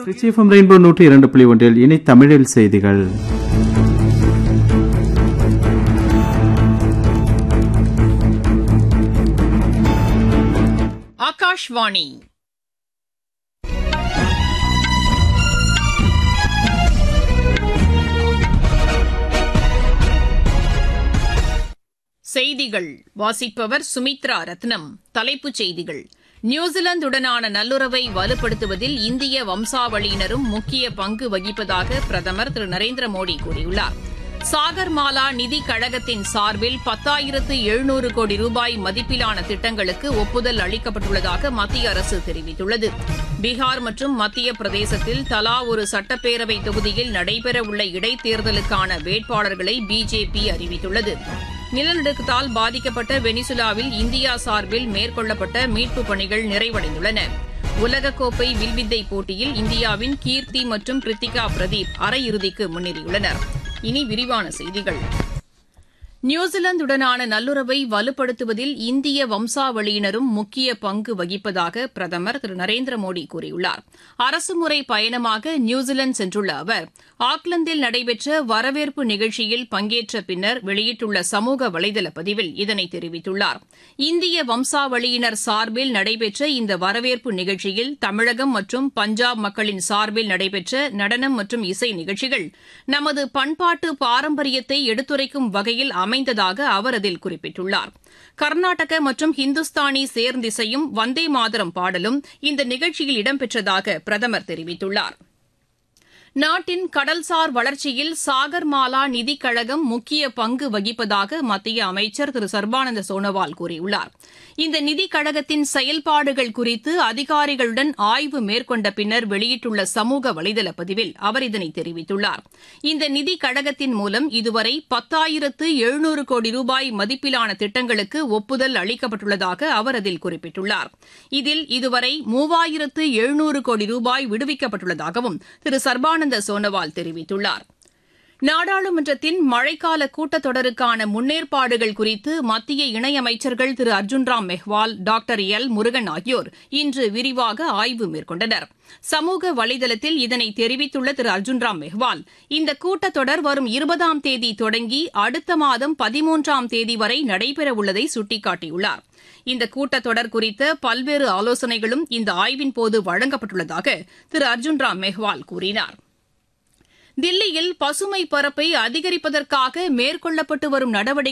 ரிச்சிஎஃப்எம் rainbow நூற்றி இரண்டு புள்ளி ஒன்றில் இனி தமிழில் செய்திகள் ஆகாஷ்வாணி செய்திகள் வாசிப்பவர் சுமித்ரா ரத்னம் தலைப்புச் செய்திகள் நியூசிலாந்துடனான நல்லுறவை வலுப்படுத்துவதில் இந்திய வம்சாவளியினரும் முக்கிய பங்கு வகிப்பதாக பிரதமர் திரு நரேந்திர மோடி கூறியுள்ளார் சாகர்மாலா நிதி கழகத்தின் சார்பில் பத்தாயிரத்து எழுநூறு கோடி ரூபாய் மதிப்பிலான திட்டங்களுக்கு ஒப்புதல் அளிக்கப்பட்டுள்ளதாக மத்திய அரசு தெரிவித்துள்ளது பீகார் மற்றும் மத்திய பிரதேசத்தில் தலா ஒரு சட்டப்பேரவை தொகுதியில் நடைபெறவுள்ள இடைத்தேர்தலுக்கான வேட்பாளர்களை பிஜேபி அறிவித்துள்ளது நிலநடுக்கத்தால் பாதிக்கப்பட்ட வெனிசுலாவில் இந்தியா சார்பில் மேற்கொள்ளப்பட்ட மீட்புப் பணிகள் நிறைவடைந்துள்ளன உலகக்கோப்பை வில்வித்தை போட்டியில் இந்தியாவின் கீர்த்தி மற்றும் கிருத்திகா பிரதீப் அரையிறுதிக்கு முன்னேறியுள்ளனர் இனி விரிவான செய்திகள் நியூசிலாந்துடனான நல்லுறவை வலுப்படுத்துவதில் இந்திய வம்சாவளியினரும் முக்கிய பங்கு வகிப்பதாக பிரதமர் திரு நரேந்திர மோடி கூறியுள்ளார் அரசுமுறை பயணமாக நியூசிலாந்து சென்றுள்ள அவர் ஆக்லாந்தில் நடைபெற்ற வரவேற்பு நிகழ்ச்சியில் பங்கேற்ற பின்னர் வெளியிட்டுள்ள சமூக வலைதள பதிவில் இதனை தெரிவித்துள்ளார் இந்திய வம்சாவளியினர் சார்பில் நடைபெற்ற இந்த வரவேற்பு நிகழ்ச்சியில் தமிழகம் மற்றும் பஞ்சாப் மக்களின் சார்பில் நடைபெற்ற நடனம் மற்றும் இசை நிகழ்ச்சிகள் நமது பண்பாட்டு பாரம்பரியத்தை எடுத்துரைக்கும் வகையில் அமைந்ததாக அவர் அதில் குறிப்பிட்டுள்ளார் கர்நாடக மற்றும் ஹிந்துஸ்தானி சேர்ந்திசையும் வந்தே மாதரம் பாடலும் இந்த நிகழ்ச்சியில் இடம்பெற்றதாக பிரதமர் தெரிவித்துள்ளார் நாட்டின் கடல்சார் வளர்ச்சியில் சாகர்மாலா நிதிக் கழகம் முக்கிய பங்கு வகிப்பதாக மத்திய அமைச்சர் திரு சர்பானந்த சோனோவால் கூறியுள்ளார் இந்த நிதிக் கழகத்தின் செயல்பாடுகள் குறித்து அதிகாரிகளுடன் ஆய்வு மேற்கொண்ட பின்னர் வெளியிட்டுள்ள சமூக வலைதள பதிவில் அவர் இதனை தெரிவித்துள்ளார் இந்த நிதிக் கழகத்தின் மூலம் இதுவரை பத்தாயிரத்து எழுநூறு கோடி ரூபாய் மதிப்பிலான திட்டங்களுக்கு ஒப்புதல் அளிக்கப்பட்டுள்ளதாக அவர் அதில் குறிப்பிட்டுள்ளார் இதில் இதுவரை மூவாயிரத்து எழுநூறு கோடி ரூபாய் விடுவிக்கப்பட்டுள்ளதாகவும் திரு சர்பானந்த சோனோவால் தெரிவித்துள்ளார் நாடாளுமன்றத்தின் மழைக்கால கூட்டத்தொடருக்கான முன்னேற்பாடுகள் குறித்து மத்திய இணையமைச்சர்கள் திரு அர்ஜுன் ராம் மெஹ்வால் டாக்டர் எல் முருகன் ஆகியோர் இன்று விரிவாக ஆய்வு மேற்கொண்டனர் சமூக வலைதளத்தில் இதனை தெரிவித்துள்ள திரு அர்ஜுன் ராம் மெஹ்வால் இந்த கூட்டத்தொடர் வரும் இருபதாம் தேதி தொடங்கி அடுத்த மாதம் பதிமூன்றாம் தேதி வரை நடைபெறவுள்ளதை சுட்டிக்காட்டியுள்ளார் இந்த கூட்டத்தொடர் குறித்த பல்வேறு ஆலோசனைகளும் இந்த ஆய்வின்போது வழங்கப்பட்டுள்ளதாக திரு அர்ஜுன் ராம் மெஹ்வால் கூறினார் தில்லியில் பசுமை பரப்பை அதிகரிப்பதற்காக மேற்கொள்ளப்பட்டு வரும் நடவடிக்கை